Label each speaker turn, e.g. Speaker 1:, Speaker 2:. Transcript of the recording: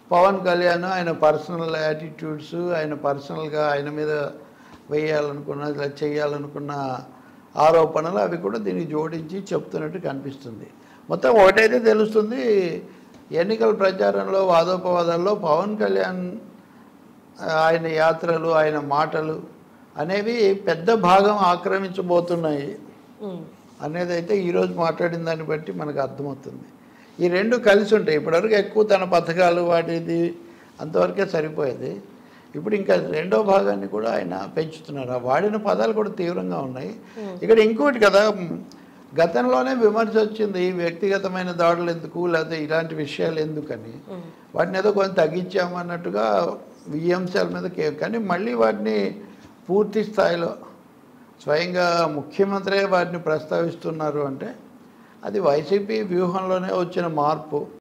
Speaker 1: పవన్ కళ్యాణ్ ఆయన personal attitudes ఆయన పర్సనల్గా ఆయన మీద వేయాలనుకున్న ఇలా చేయాలనుకున్న ఆరోపణలు అవి కూడా దీనికి జోడించి చెప్తున్నట్టు కనిపిస్తుంది మొత్తం ఒకటైతే తెలుస్తుంది ఎన్నికల ప్రచారంలో వాదోపవాదాల్లో పవన్ కళ్యాణ్ ఆయన యాత్రలు ఆయన మాటలు అనేవి పెద్ద భాగం ఆక్రమించబోతున్నాయి
Speaker 2: ఉమ్.
Speaker 1: అనేది అయితే ఈరోజు మాట్లాడిన దాన్ని బట్టి మనకు అర్థమవుతుంది ఈ రెండు కలిసి ఉంటాయి ఇప్పటివరకు ఎక్కువ తన పథకాలు వాటిది అంతవరకే సరిపోయేది ఇప్పుడు ఇంకా రెండో భాగాన్ని కూడా ఆయన పెంచుతున్నారు ఆ వాడిన పదాలు కూడా తీవ్రంగా ఉన్నాయి ఇక్కడ ఇంకోటి కదా మ్, గతంలోనే విమర్శ వచ్చింది వ్యక్తిగతమైన దాడులు ఎందుకు లేకపోతే ఇలాంటి విషయాలు ఎందుకని వాటిని ఏదో కొంచెం తగ్గించామన్నట్టుగా ఈ అంశాల మీద కే- కానీ మళ్ళీ వాటిని పూర్తి స్థాయిలో స్వయంగా ముఖ్యమంత్రే వాటిని ప్రస్తావిస్తున్నారు అంటే అది వైసీపీ వ్యూహంలోనే వచ్చిన మార్పు